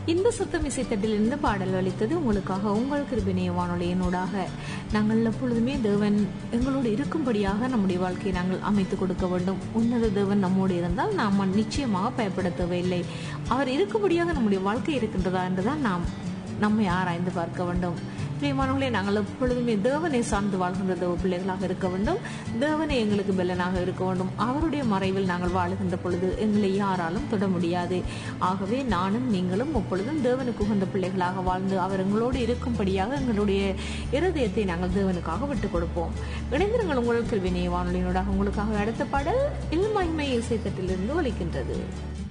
இந்த சத்தம் இசைத்தட்டிலிருந்து பாடல் அளித்தது உங்களுக்காக உங்கள் கிருபிணைய வானொலியினூடாக நாங்கள் எப்பொழுதுமே தேவன் எங்களோடு இருக்கும்படியாக நம்முடைய வாழ்க்கையை நாங்கள் அமைத்துக் கொடுக்க வேண்டும் உன்னத தேவன் நம்மோடு இருந்தால் நாம் நிச்சயமாக பயப்பட தேவையில்லை அவர் இருக்கும்படியாக நம்முடைய வாழ்க்கை இருக்கின்றதா என்றுதான் நாம் நம்மை ஆராய்ந்து பார்க்க வேண்டும் பிரியமானவர்களே நாங்கள் எப்பொழுதுமே தேவனை சார்ந்து வாழ்கின்ற தேவ பிள்ளைகளாக இருக்க வேண்டும் தேவனை எங்களுக்கு பெல்லனாக இருக்க வேண்டும் அவருடைய மறைவில் நாங்கள் வாழுகின்ற பொழுது எங்களை யாராலும் தொட முடியாது ஆகவே நானும் நீங்களும் எப்பொழுதும் தேவனுக்கு உகந்த பிள்ளைகளாக வாழ்ந்து அவர் எங்களோடு இருக்கும்படியாக எங்களுடைய இருதயத்தை நாங்கள் தேவனுக்காக விட்டுக் கொடுப்போம் இணைந்திருங்கள் உங்கள் கேள்வி வானொலியினூடாக உங்களுக்காக அடுத்த பாடல் இல்மகிமை இசைத்தட்டிலிருந்து ஒலிக்கின்றது